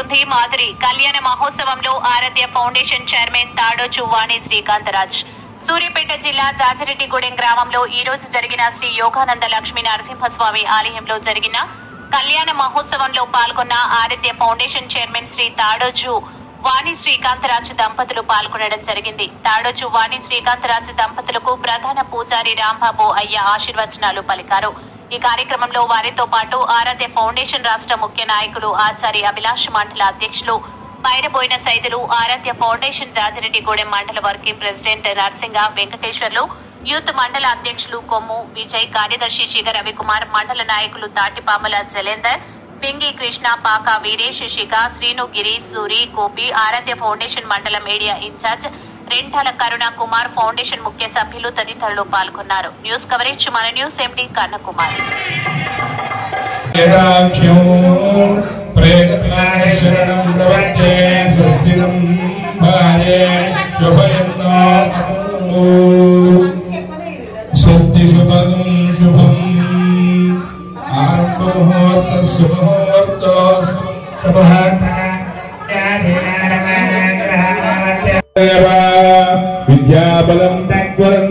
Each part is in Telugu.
కొనసాగుతుంది మాధురి కళ్యాణ మహోత్సవంలో ఆరాధ్య ఫౌండేషన్ చైర్మన్ తాడోచు వాణి శ్రీకాంతరాజ్ సూర్యాపేట జిల్లా జాజిరెడ్డిగూడెం గ్రామంలో ఈ రోజు జరిగిన శ్రీ యోగానంద లక్ష్మీ నరసింహస్వామి ఆలయంలో జరిగిన కళ్యాణ మహోత్సవంలో పాల్గొన్న ఆరాధ్య ఫౌండేషన్ చైర్మన్ శ్రీ తాడోజు వాణి శ్రీకాంతరాజు దంపతులు పాల్గొనడం జరిగింది తాడోజు వాణి శ్రీకాంతరాజు దంపతులకు ప్రధాన పూజారి రాంబాబు అయ్య ఆశీర్వచనాలు పలికారు ఈ కార్యక్రమంలో వారితో పాటు ఆరాధ్య ఫౌండేషన్ రాష్ట్ర ముఖ్య నాయకులు ఆచారి అభిలాష్ మండల అధ్యక్షులు పైరబోయిన సైదులు ఆరాధ్య ఫౌండేషన్ జాజిరెడ్డిగూడెం మండల working president Narsinga Venkateswarlu youth మండల అధ్యక్షులు కొమ్ము విజయ్ కార్యదర్శి శిగ రవికుమార్ మండల నాయకులు తాటిపాముల జలేందర్ పింగి కృష్ణ పాక వీరేష్ శిఖ శ్రీను గిరి సూరి గోపి ఆరాధ్య ఫౌండేషన్ మండల media incharge Rentala Karuna Kumar foundation ముఖ్య సభ్యులు తదితరులు పాల్గొన్నారు న్యూస్ కవరేజ్ మన న్యూస్ ఎండి కన్నకుమార్ యదాఖ్యో ప్రేతత్వాయ శరణం ప్రవర్తే స్వస్తినం భార్యే శుభయంతో స్వస్తి శుభం శుభం ఆరంభముహూర్త శుభముహూర్త విద్యాబలం తగ్వరం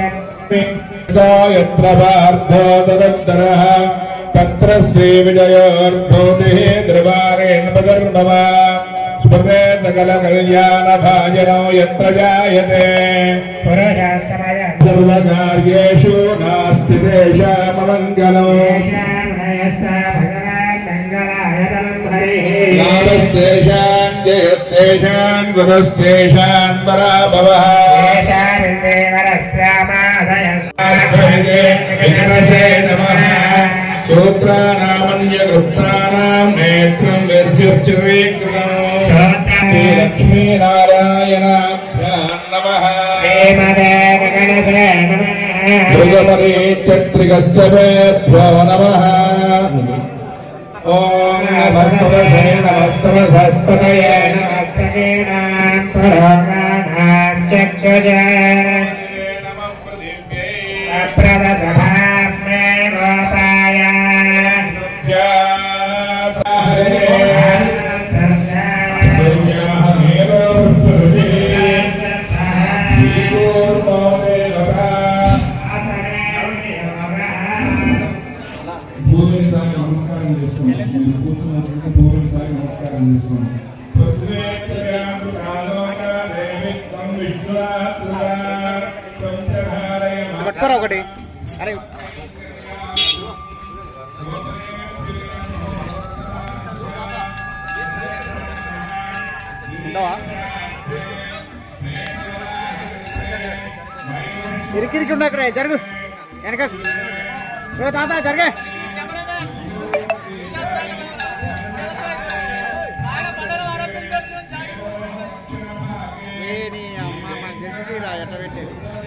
यत्र पार्थो तदुत्तरः तत्र श्रीविजयोर्भूतिः द्रवारेण्पदर्भव स्मृते सकलकल्याणभाजनौ यत्र जायते सर्वकार्येषु नास्ति तेषाममङ्गलौ लाभस्तेषाम् जयस्तेषाम् गुणस्तेषाम् पराभवः विघ्नसे नमः सूत्राणामन्यगुप्तानाम् नेत्रम् विस्युच्चरीकृतम् श्रीलक्ष्मीनारायणाभ्याम् नमः मृगपरीत्यत्रिकश्च मेभ्यो नमः ॐ नमस्तवसे नमस्तवस्पतये नमः पृथिव्यै పట్టుకోరా ఒకటి అరే ఉండవా ఇరికిరికి ఉండక్కడ జరుగు వెనక ఓ తాత జరగే ఏ నీ అమ్మ మాకు తెలిసి రా ఎట్లా పెట్టేది